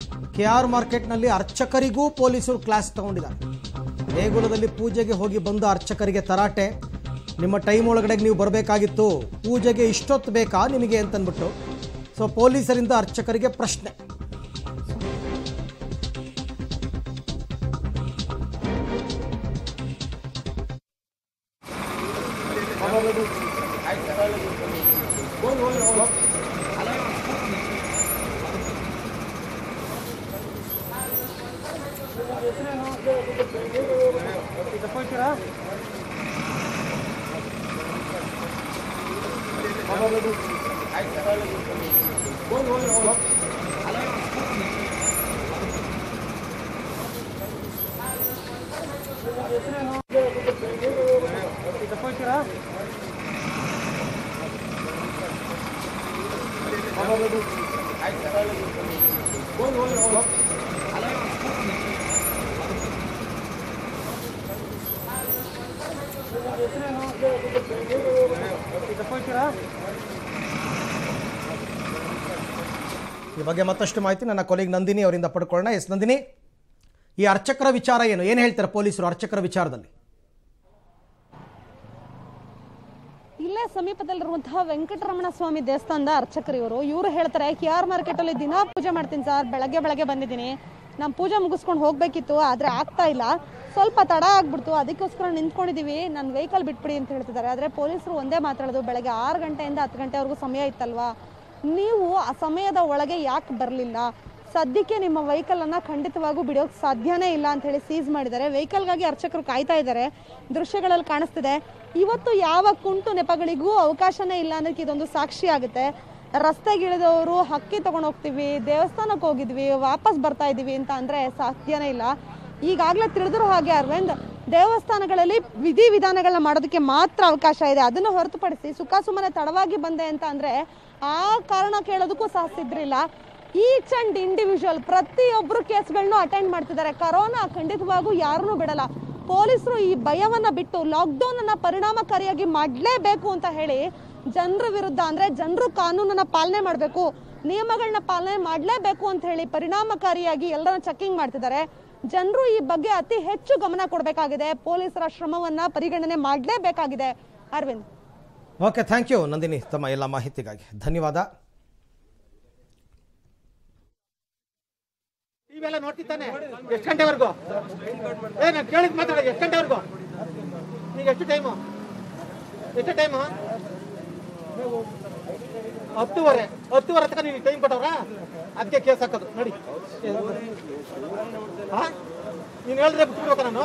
K R ಮಾರ್ಕೆಟ್ನಲ್ಲಿ ಅರ್ಚಕರಿಗೂ ಪೊಲೀಸರು class ತಗೊಂಡಿದ್ದಾರೆ ದೇಗುಲದಲ್ಲಿ ಪೂಜೆಗೆ ಹೋಗಿ ಬಂದ ಅರ್ಚಕರಿಗೆ ತರಾಟೆ ನಿಮ್ಮ ಟೈಮ್ ಒಳಗಡೆ ನೀವು ಬರಬೇಕಾಗಿತ್ತು ಪೂಜೆಗೆ ಇಷ್ಟೊತ್ತು ಬೇಕಾ ನಿಮಗೆ ಅಂತಂದ್ಬಿಟ್ಟು ಸೊ ಪೊಲೀಸರಿಂದ ಅರ್ಚಕರಿಗೆ ಪ್ರಶ್ನೆ ಈ ಬಗ್ಗೆ ಮತ್ತಷ್ಟು ಮಾಹಿತಿ ನನ್ನ ಕೊಲೆಗೆ ನಂದಿನಿ ಅವರಿಂದ ಪಡ್ಕೊಳ್ಳೋಣ ಎಸ್ ನಂದಿನಿ ಈ ಅರ್ಚಕರ ವಿಚಾರ ಏನು ಏನು ಹೇಳ್ತಾರೆ ಪೊಲೀಸರು ಅರ್ಚಕರ ವಿಚಾರದಲ್ಲಿ ಇಲ್ಲೇ ಸಮೀಪದಲ್ಲಿರುವಂತಹ ವೆಂಕಟರಮಣ ಸ್ವಾಮಿ ದೇವಸ್ಥಾನದ ಅರ್ಚಕರು ಇವರು ಇವರು ಹೇಳ್ತಾರೆ ಕೆ ಆರ್ ಮಾರ್ಕೆಟ್ ಅಲ್ಲಿ ದಿನಾ ಪೂಜೆ ಮಾಡ್ತೀನಿ ಸರ್ ಬೆಳಗ್ಗೆ ಬೆಳಗ್ಗೆ ಬಂದಿದ್ದೀನಿ ನಮ್ಮ ಪೂಜೆ ಮುಗಿಸ್ಕೊಂಡು ಹೋಗ್ಬೇಕಿತ್ತು ಆದ್ರೆ ಆಗ್ತಾ ಇಲ್ಲ ಸ್ವಲ್ಪ ತಡ ಆಗ್ಬಿಡ್ತು ಅದಕ್ಕೋಸ್ಕರ ನಿಂತ್ಕೊಂಡಿದೀವಿ ನನ್ನ ವೆಹಿಕಲ್ ಬಿಟ್ಬಿಡಿ ಅಂತ ಹೇಳ್ತಿದ್ದಾರೆ ಆದ್ರೆ ಪೊಲೀಸರು ಒಂದೇ ಮಾತಾಡೋದು ಬೆಳಗ್ಗೆ ಆರು ಗಂಟೆಯಿಂದ ಹತ್ತು ಗಂಟೆವರೆಗೂ ಸಮಯ ಇತ್ತಲ್ವಾ ನೀವು ಆ ಸಮಯದ ಒಳಗೆ ಯಾಕೆ ಬರಲಿಲ್ಲ ಸದ್ಯಕ್ಕೆ ನಿಮ್ಮ ವೆಹಿಕಲ್ ಅನ್ನ ಖಂಡಿತವಾಗೂ ಬಿಡೋಕ್ ಸಾಧ್ಯನೇ ಇಲ್ಲ ಅಂತ ಹೇಳಿ ಸೀಸ್ ಮಾಡಿದ್ದಾರೆ ವೆಹಿಕಲ್ಗಾಗಿ ಅರ್ಚಕರು ಕಾಯ್ತಾ ಇದ್ದಾರೆ ದೃಶ್ಯಗಳಲ್ಲಿ ಕಾಣಿಸ್ತಿದೆ ಇವತ್ತು ಯಾವ ಕುಂಟು ನೆಪಗಳಿಗೂ ಅವಕಾಶನೇ ಇಲ್ಲ ಅನ್ನೋದಕ್ಕೆ ಇದೊಂದು ಸಾಕ್ಷಿ ಆಗುತ್ತೆ ರಸ್ತೆಗಿಳಿದವರು ಹಕ್ಕಿ ತಗೊಂಡು ಹೋಗ್ತೀವಿ ದೇವಸ್ಥಾನಕ್ಕೆ ಹೋಗಿದ್ವಿ ವಾಪಸ್ ಬರ್ತಾ ಇದೀವಿ ಅಂತ ಅಂದ್ರೆ ಸಾಧ್ಯನೇ ಇಲ್ಲ ಈಗಾಗಲೇ ತಿಳಿದಿರೋ ಹಾಗೆ ಅರವಿಂದ್ ದೇವಸ್ಥಾನಗಳಲ್ಲಿ ವಿಧಿ ವಿಧಾನಗಳನ್ನ ಮಾಡೋದಕ್ಕೆ ಮಾತ್ರ ಅವಕಾಶ ಇದೆ ಅದನ್ನು ಹೊರತುಪಡಿಸಿ ಸುಖ ಸುಮ್ಮನೆ ತಡವಾಗಿ ಬಂದೆ ಅಂತ ಅಂದ್ರೆ ಆ ಕಾರಣ ಕೇಳೋದಕ್ಕೂ ಸಹ ಸಿದ್ರಿಲ್ಲ ಈಚ್ ಅಂಡ್ ಇಂಡಿವಿಜುವಲ್ ಪ್ರತಿಯೊಬ್ಬರು ಕೇಸ್ಗಳನ್ನು ಅಟೆಂಡ್ ಮಾಡ್ತಿದ್ದಾರೆ ಕರೋನಾ ಖಂಡಿತವಾಗೂ ಯಾರನ್ನೂ ಬಿಡಲ್ಲ ಪೊಲೀಸರು ಈ ಭಯವನ್ನ ಬಿಟ್ಟು ಲಾಕ್ಡೌನ್ ಅನ್ನ ಪರಿಣಾಮಕಾರಿಯಾಗಿ ಮಾಡಲೇಬೇಕು ಅಂತ ಹೇಳಿ ಜನರ ವಿರುದ್ಧ ಅಂದ್ರೆ ಜನರು ಕಾನೂನನ್ನ ಪಾಲನೆ ಮಾಡಬೇಕು ನಿಯಮಗಳನ್ನ ಪಾಲನೆ ಮಾಡಲೇಬೇಕು ಅಂತ ಹೇಳಿ ಪರಿಣಾಮಕಾರಿಯಾಗಿ ಎಲ್ಲರನ್ನ ಚೆಕಿಂಗ್ ಮಾಡ್ತಿದ್ದಾರೆ ಜನರು ಈ ಬಗ್ಗೆ ಅತಿ ಹೆಚ್ಚು ಗಮನ ಕೊಡಬೇಕಾಗಿದೆ ಪೊಲೀಸರ ಶ್ರಮವನ್ನ ಪರಿಗಣನೆ ಮಾಡಲೇಬೇಕಾಗಿದೆ Arvind okay thank you Nandini ತಮ್ಮ ಎಲ್ಲ ಮಾಹಿತಿಗಾಗಿ ಧನ್ಯವಾದ ಟಿವಿ ಎಲ್ಲ ನೋಡ್ತಿದ್ದಾನೆ ಎಷ್ಟು ಗಂಟೆವರೆಗೂ ಏ ನಾನು ಕೇಳಿದ್ ಮಾತಾಡ ಎಷ್ಟು ಗಂಟೆವರೆಗೂ ಈಗ ಎಷ್ಟು ಟೈಮು ಎಷ್ಟು ಟೈಮು ಹತ್ತುವರೆ ಹತ್ತುವರೆ ತನಕ ನೀವು ಟೈಮ್ ಕೊಟ್ಟವ್ರ ಅದಕ್ಕೆ ಕೇಸ್ ಹಾಕೋದು ನೋಡಿ ಹಾ ನೀನು ಹೇಳಿದ್ರೆ ಬಿಟ್ಬಿಡ್ಬೇಕ ನಾನು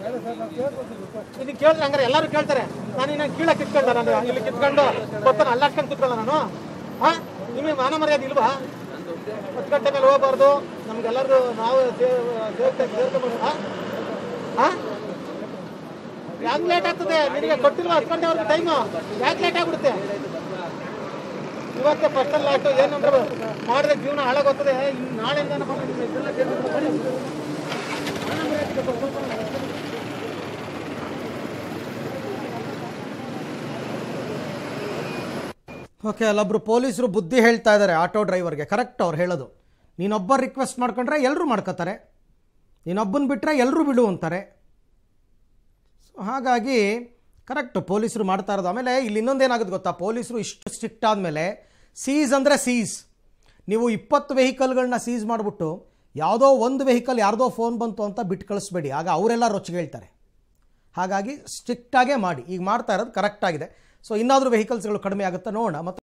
ನೀನು ಕೇಳಿದ್ರೆ ಹಂಗಾರೆ ಎಲ್ಲರೂ ಕೇಳ್ತಾರೆ ನಾನು ಇನ್ನ ಕೀಳ ಕಿತ್ಕೊಂಡ ನಾನು ಇಲ್ಲಿ ಕಿತ್ಕೊಂಡು ಗೊತ್ತಾನ ಅಲ್ಲಾಡ್ಕೊಂಡು ಕಿತ್ಕೊಂಡ ನಾನು ಹಾ ನಿಮಗೆ ಮಾನ ಮರ್ಯಾದೆ ಇಲ್ವಾ ಹತ್ತು ಗಂಟೆ ಮೇಲೆ ಹೋಗ್ಬಾರ್ದು ನಮ್ಗೆಲ್ಲರೂ ನಾವು ದೇವತೆ ಸೇರ್ಕೊಂಡ್ಬಂದು ಹಾ ಯಾಕೆ ಲೇಟ್ ಆಗ್ತದೆ ನಿನಗೆ ಕೊಟ್ಟಿಲ್ವಾ ಹತ್ತು ಗಂಟೆವರೆಗೆ ಟೈಮು ಯಾಕೆ ಲೇಟ್ ಆಗ್ಬಿಡುತ್ತೆ ಇವತ್ತೇ ಫಸ್ಟ್ ಅಲ್ಲಿ ಆಯ್ತು ಏನಂದ್ರೆ ಮಾಡಿದ್ರೆ ಜೀವನ ಹಾಳಾಗೋಗ್ತದೆ ಇನ್ನು ನಾಳೆಯಿಂದ ಏನಪ್ಪ ಅಂದ್ರೆ ನಿಮ್ಮ ಹೆಸರೆಲ್ಲ ಸೇರ್ಕೊಂಡು ಬನ್ನಿ. ಮಾನ ಮರ್ಯಾದೆ ಬೇಕು, ಸ್ವಲ್ಪ. ಓಕೆ ಅಲ್ಲೊಬ್ರು ಪೊಲೀಸರು ಬುದ್ಧಿ ಹೇಳ್ತಾ ಇದ್ದಾರೆ ಆಟೋ ಡ್ರೈವರ್ಗೆ ಕರೆಕ್ಟ್ ಅವ್ರು ಹೇಳೋದು ನೀನೊಬ್ಬ ರಿಕ್ವೆಸ್ಟ್ ಮಾಡ್ಕೊಂಡ್ರೆ ಎಲ್ಲರೂ ಮಾಡ್ಕೋತಾರೆ ನೀನೊಬ್ಬನ ಬಿಟ್ಟರೆ ಎಲ್ಲರೂ ಬಿಡು ಅಂತಾರೆ ಸೊ ಹಾಗಾಗಿ ಕರೆಕ್ಟ್ ಪೊಲೀಸರು ಮಾಡ್ತಾ ಇರೋದು ಆಮೇಲೆ ಇಲ್ಲಿ ಇನ್ನೊಂದೇನಾಗುತ್ತೆ ಗೊತ್ತಾ ಪೊಲೀಸರು ಇಷ್ಟು ಸ್ಟ್ರಿಕ್ಟ್ ಆದಮೇಲೆ ಸೀಸ್ ಅಂದರೆ ಸೀಸ್ ನೀವು ಇಪ್ಪತ್ತು ವೆಹಿಕಲ್ಗಳನ್ನ ಸೀಸ್ ಮಾಡಿಬಿಟ್ಟು ಯಾವುದೋ ಒಂದು ವೆಹಿಕಲ್ ಯಾರ್ದೋ ಫೋನ್ ಬಂತು ಅಂತ ಬಿಟ್ಟು ಕಳಿಸ್ಬೇಡಿ ಆಗ ಅವರೆಲ್ಲ ರೊಚ್ಚಿಗೆ ಹೇಳ್ತಾರೆ ಹಾಗಾಗಿ ಸ್ಟ್ರಿಕ್ಟಾಗೇ ಮಾಡಿ ಈಗ ಮಾಡ್ತಾ ಇರೋದು ಕರೆಕ್ಟಾಗಿದೆ ಸೊ ಇನ್ನಾದರೂ ವೆಹಿಕಲ್ಸ್ಗಳು ಕಡಿಮೆ ಆಗುತ್ತಾ ನೋಡೋಣ ಮತ್ತು